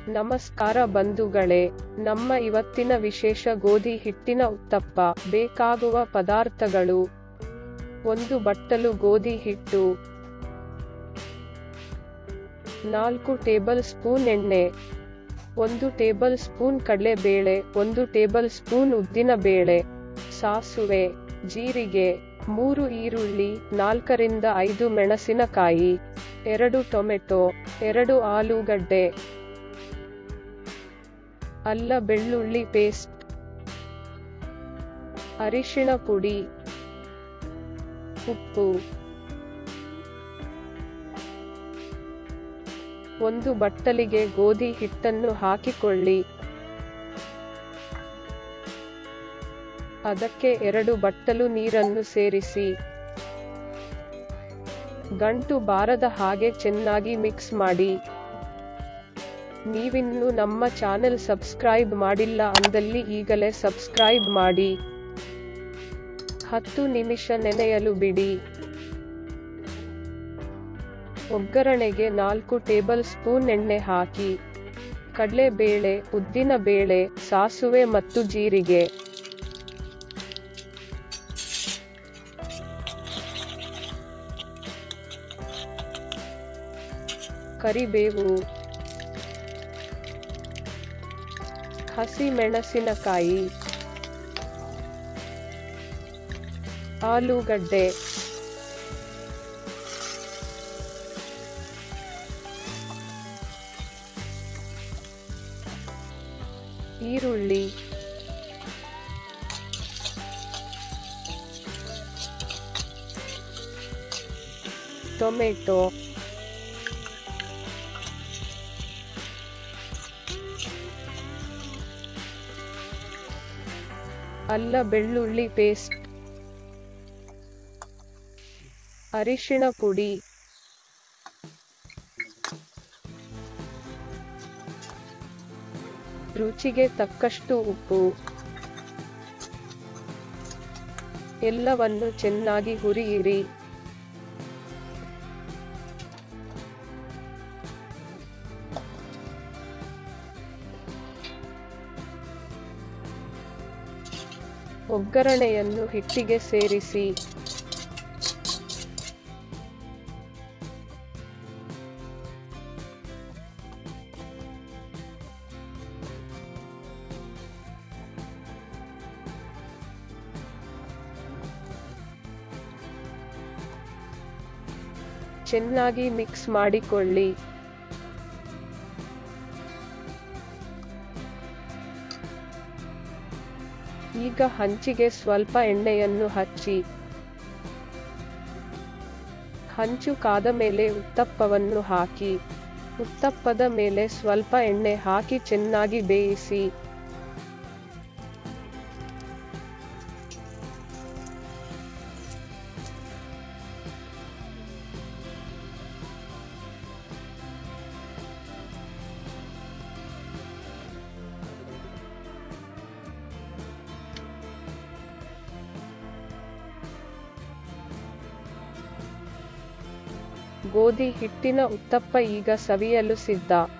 ನಮಸ್ಕಾರ ಬಂಧುಗಳೇ ನಮ್ಮ ಇವತ್ತಿನ ವಿಶೇಷ ಗೋಧಿ ಹಿಟ್ಟಿನ ಉತ್ತಪ್ಪ ಬೇಕಾಗುವ ಪದಾರ್ಥಗಳು ಒಂದು ಬಟ್ಟಲು ಗೋಧಿ ಹಿಟ್ಟು ನಾಲ್ಕು ಟೇಬಲ್ ಸ್ಪೂನ್ ಎಣ್ಣೆ ಒಂದು ಟೇಬಲ್ ಸ್ಪೂನ್ ಕಡಲೆಬೇಳೆ ಒಂದು ಟೇಬಲ್ ಸ್ಪೂನ್ ಉದ್ದಿನ ಬೇಳೆ ಸಾಸುವೆ ಜೀರಿಗೆ ಮೂರು ಈರುಳ್ಳಿ ನಾಲ್ಕರಿಂದ ಐದು ಮೆಣಸಿನಕಾಯಿ ಎರಡು ಟೊಮೆಟೊ ಎರಡು ಆಲೂಗಡ್ಡೆ ಅಲ್ಲ ಬೆಳ್ಳುಳ್ಳಿ ಪೇಸ್ಟ್ ಅರಿಶಿಣ ಪುಡಿ ಉಪ್ಪು ಒಂದು ಬಟ್ಟಲಿಗೆ ಗೋಧಿ ಹಿಟ್ಟನ್ನು ಹಾಕಿಕೊಳ್ಳಿ ಅದಕ್ಕೆ ಎರಡು ಬಟ್ಟಲು ನೀರನ್ನು ಸೇರಿಸಿ ಗಂಟು ಬಾರದ ಹಾಗೆ ಚೆನ್ನಾಗಿ ಮಿಕ್ಸ್ ಮಾಡಿ ನೀವಿನ್ನು ನಮ್ಮ ಚಾನೆಲ್ ಸಬ್ಸ್ಕ್ರೈಬ್ ಮಾಡಿಲ್ಲ ಅಂದಲ್ಲಿ ಈಗಲೇ ಸಬ್ಸ್ಕ್ರೈಬ್ ಮಾಡಿ ಹತ್ತು ನಿಮಿಷ ನೆನೆಯಲು ಬಿಡಿ ಒಗ್ಗರಣೆಗೆ ನಾಲ್ಕು ಟೇಬಲ್ ಸ್ಪೂನ್ ಎಣ್ಣೆ ಹಾಕಿ ಕಡಲೆಬೇಳೆ ಉದ್ದಿನ ಬೇಳೆ ಸಾಸುವೆ ಮತ್ತು ಜೀರಿಗೆ ಕರಿಬೇವು ಹಸಿ ಮೆಣಸಿನಕಾಯಿ ಆಲೂಗಡ್ಡೆ ಈರುಳ್ಳಿ ಟೊಮೆಟೊ ಅಲ್ಲ ಬೆಳ್ಳುಳ್ಳಿ ಪೇಸ್ಟ್ ಅರಿಶಿಣ ಪುಡಿ ರುಚಿಗೆ ತಕ್ಕಷ್ಟು ಉಪ್ಪು ಎಲ್ಲವನ್ನು ಚೆನ್ನಾಗಿ ಹುರಿಯಿರಿ ಒಗ್ಗರಣೆಯನ್ನು ಹಿಟ್ಟಿಗೆ ಸೇರಿಸಿ ಚೆನ್ನಾಗಿ ಮಿಕ್ಸ್ ಮಾಡಿಕೊಳ್ಳಿ ಈಗ ಹಂಚಿಗೆ ಸ್ವಲ್ಪ ಎಣ್ಣೆಯನ್ನು ಹಚ್ಚಿ ಹಂಚು ಕಾದ ಮೇಲೆ ಉತ್ತಪ್ಪವನ್ನು ಹಾಕಿ ಉತ್ತಪ್ಪದ ಮೇಲೆ ಸ್ವಲ್ಪ ಎಣ್ಣೆ ಹಾಕಿ ಚೆನ್ನಾಗಿ ಬೇಯಿಸಿ ಗೋಧಿ ಹಿಟ್ಟಿನ ಉತ್ತಪ್ಪ ಈಗ ಸವಿಯಲು ಸಿದ್ಧ